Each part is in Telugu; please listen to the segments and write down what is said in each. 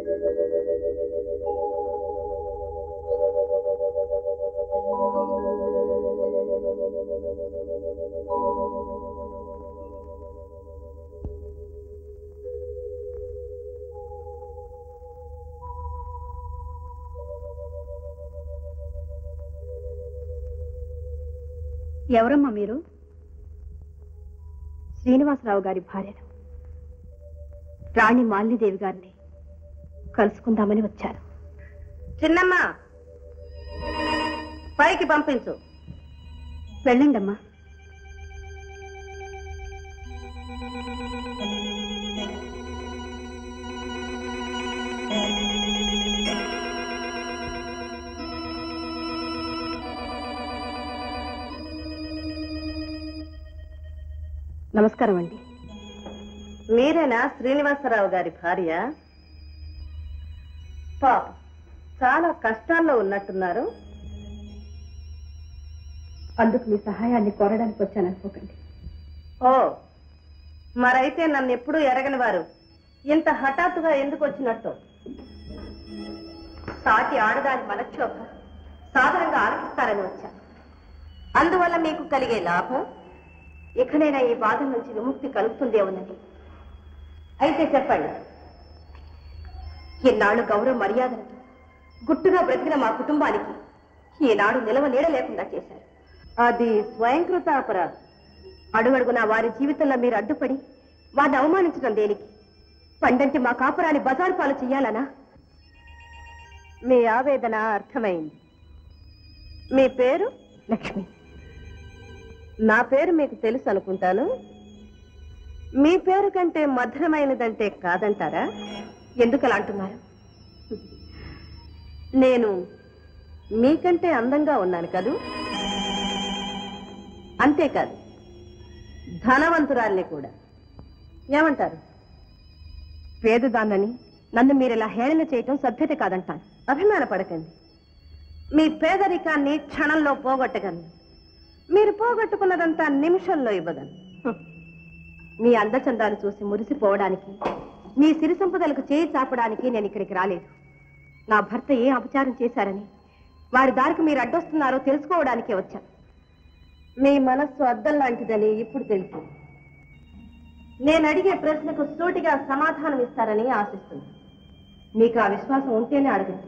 ఎవరమ్మా మీరు శ్రీనివాసరావు గారి భార్యను రాణి మాలినీదేవి గారిని కలుసుకుందామని వచ్చారు చిన్నమ్మ పైకి పంపించు వెళ్ళండమ్మా నమస్కారం అండి మీరేనా శ్రీనివాసరావు గారి భార్య పాప చాలా కష్టాల్లో ఉన్నట్టున్నారు అందుకు మీ సహాయాన్ని కోరడానికి వచ్చాను అనుకోకండి ఓ మరైతే నన్ను ఎప్పుడూ ఎరగని వారు ఇంత హఠాత్తుగా ఎందుకు వచ్చినట్టు సాటి ఆడదాని మనక్షోభ సాధారణంగా ఆలకిస్తారని వచ్చాను అందువల్ల మీకు కలిగే లాభం ఇకనైనా ఈ బాధ నుంచి విముక్తి కలుగుతుందేమోనని అయితే చెప్పండి ఈనాడు గౌరవ మర్యాదలతో గుట్టుగా బ్రతికిన మా కుటుంబానికి ఈనాడు నిలవ నీడ లేకుండా చేశారు అది స్వయంకృత అపరాధం అడుగడుగునా వారి జీవితంలో మీరు అడ్డుపడి వారిని అవమానించడం దేనికి పండంటి మా కాపురాన్ని బజారు పాలు చెయ్యాలనా మీ ఆవేదన అర్థమైంది మీ పేరు లక్ష్మి నా పేరు మీకు తెలుసు అనుకుంటాను మీ పేరు కంటే మధురమైనదంటే కాదంటారా ఎందుకు అలా అంటున్నారు నేను మీకంటే అందంగా ఉన్నాను కదూ అంతేకాదు ధనవంతురాల్ని కూడా ఏమంటారు పేదదాన్నని నన్ను మీరు ఇలా హేళన చేయటం సభ్యత కాదంటాను అభిమానపడకండి మీ పేదరికాన్ని క్షణంలో పోగొట్టగలను మీరు పోగొట్టుకున్నదంతా నిమిషంలో ఇవ్వగలను హ్మ్. మీ అందచందాలు చూసి మురిసిపోవడానికి మీ సిరి సంపదలకు చేయి చాపడానికి నేను ఇక్కడికి రాలేదు నా భర్త ఏ అపచారం చేశారని వారి దారికి మీరు అడ్డొస్తున్నారో తెలుసుకోవడానికే వచ్చాను మీ మనస్సు అద్దం లాంటిదని ఇప్పుడు తెలుసు నేను అడిగే ప్రశ్నకు సూటిగా సమాధానం ఇస్తారని ఆశిస్తున్నాను మీకు ఆ విశ్వాసం ఉంటేనే అడగండి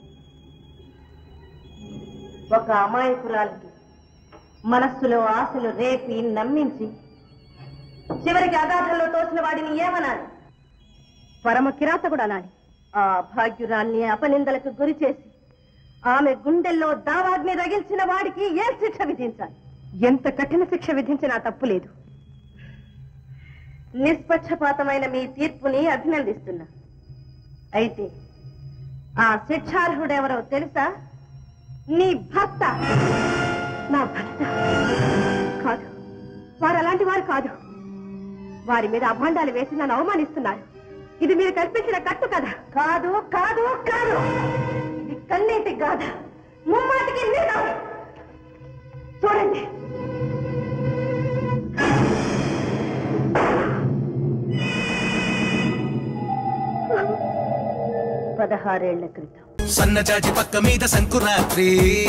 ఒక అమాయకురాలికి మనస్సులో ఆశలు రేపి నమ్మించి చివరికి అగాధంలో తోసిన వాడిని ఏమనాలి పరమ కిరాతకుడు అనాలి ఆ భాగ్యురాల్ని అపనిందలకు గురి చేసి ఆమె గుండెల్లో దావాగ్ని రగిల్చిన వాడికి ఏ శిక్ష విధించాలి ఎంత కఠిన శిక్ష విధించినా తప్పు లేదు నిష్పక్షపాతమైన మీ తీర్పుని అభినందిస్తున్నా అయితే ఆ శిక్షార్హుడెవరో తెలుసా నీ భర్త నా భర్త కాదు వారు అలాంటి వారు కాదు వారి మీద అభాండాలు వేసి నన్ను అవమానిస్తున్నారు ఇది మీరు కల్పించిన కట్టు కదా కాదు కాదు కాదు ఇది కన్నీటి గాథ ముమ్మాటికి నిజం చూడండి పదహారేళ్ల క్రితం సన్నజాజి పక్క మీద సంకురాత్రి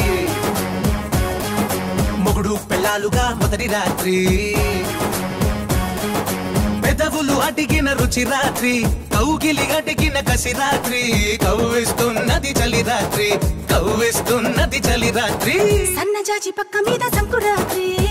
మొగుడు పెళ్ళాలుగా మొదటి రాత్రి పెదవులు అడిగిన రుచి రాత్రి కౌగిలి అడిగిన కసి రాత్రి కవ్విస్తున్నది చలి రాత్రి కవ్విస్తున్నది చలి రాత్రి సన్నజాజి పక్క మీద సంకురాత్రి